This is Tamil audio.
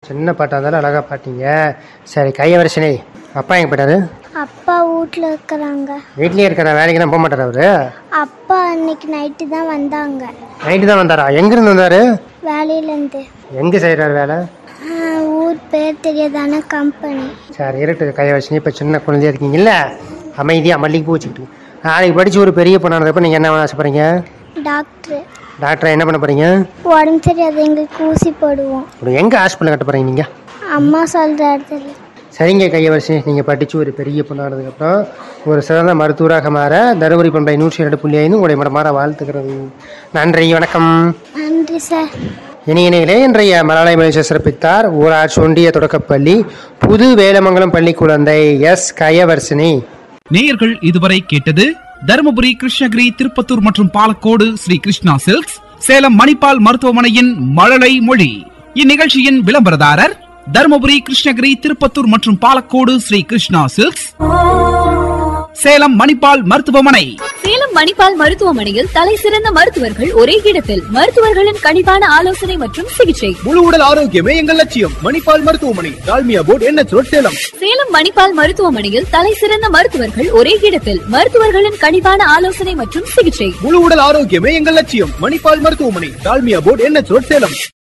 சின்ன பாட்டாக இருந்தாலும் அழகாக பாட்டீங்க சரி கையவரசனே அப்பா எங்கே போயிட்டாரு அப்பா வீட்டில் இருக்கிறாங்க வீட்லேயே இருக்கிற வேலைக்கெல்லாம் போக மாட்டார் அவரு அப்பா அன்னைக்கு நைட்டு தான் வந்தாங்க நைட்டு தான் வந்தாரா எங்கேருந்து வந்தார் வேலையிலேருந்து எங்கே செய்கிறாரு வேலை ஊர் பேர் தெரியாதான கம்பெனி சரி இருட்டு கையவரசனி இப்போ சின்ன குழந்தையா இருக்கீங்கல்ல அமைதியாக மல்லிகைப்பூ வச்சுக்கிட்டு நாளைக்கு படித்து ஒரு பெரிய பொண்ணானதப்போ நீங்கள் என்ன பண்ண ஆசைப்படுறீங்க டாக்டர் டாக்டரை என்ன பண்ண போகிறீங்க உடம்பு சரியாது எங்களுக்கு ஊசி போடுவோம் இப்போ எங்கே ஹாஸ்பிட்டல் கட்ட போகிறீங்க நீங்கள் அம்மா சொல்கிற இடத்துல சரிங்க கையவரசி நீங்கள் படித்து ஒரு பெரிய பொண்ணானதுக்கப்புறம் ஒரு சிறந்த மருத்துவராக மாற தருமபுரி பண்பை நூற்றி இரண்டு புள்ளி ஐந்து உங்களுடைய மடமாற வாழ்த்துக்கிறது நன்றி வணக்கம் நன்றி சார் இணையினே இன்றைய மலாலை மலேசிய சிறப்பித்தார் ஊராட்சி ஒன்றிய தொடக்கப்பள்ளி புது வேலமங்கலம் பள்ளி குழந்தை எஸ் கயவர்சினி நேயர்கள் இதுவரை கேட்டது தருமபுரி கிருஷ்ணகிரி திருப்பத்தூர் மற்றும் பாலக்கோடு ஸ்ரீ கிருஷ்ணா சில்க்ஸ் சேலம் மணிப்பால் மருத்துவமனையின் மழலை மொழி இந்நிகழ்ச்சியின் விளம்பரதாரர் தருமபுரி கிருஷ்ணகிரி திருப்பத்தூர் மற்றும் பாலக்கோடு ஸ்ரீ கிருஷ்ணா சில்க்ஸ் சேலம் மணிப்பால் மருத்துவமனை சேலம் மணிப்பால் மருத்துவமனையில் தலை சிறந்த மருத்துவர்கள் ஒரே இடத்தில் மருத்துவர்களின் கனிவான ஆலோசனை மற்றும் சிகிச்சை முழு உடல் ஆரோக்கியமே எங்கள் லட்சியம் மணிப்பால் மருத்துவமனை டால்மியா போர்டு என்ன சேலம் சேலம் மணிப்பால் மருத்துவமனையில் தலை சிறந்த மருத்துவர்கள் ஒரே இடத்தில் மருத்துவர்களின் கனிவான ஆலோசனை மற்றும் சிகிச்சை முழு உடல் ஆரோக்கியமே எங்கள் லட்சியம் மணிப்பால் மருத்துவமனை டால்மியா போர்டு என்ன சேலம்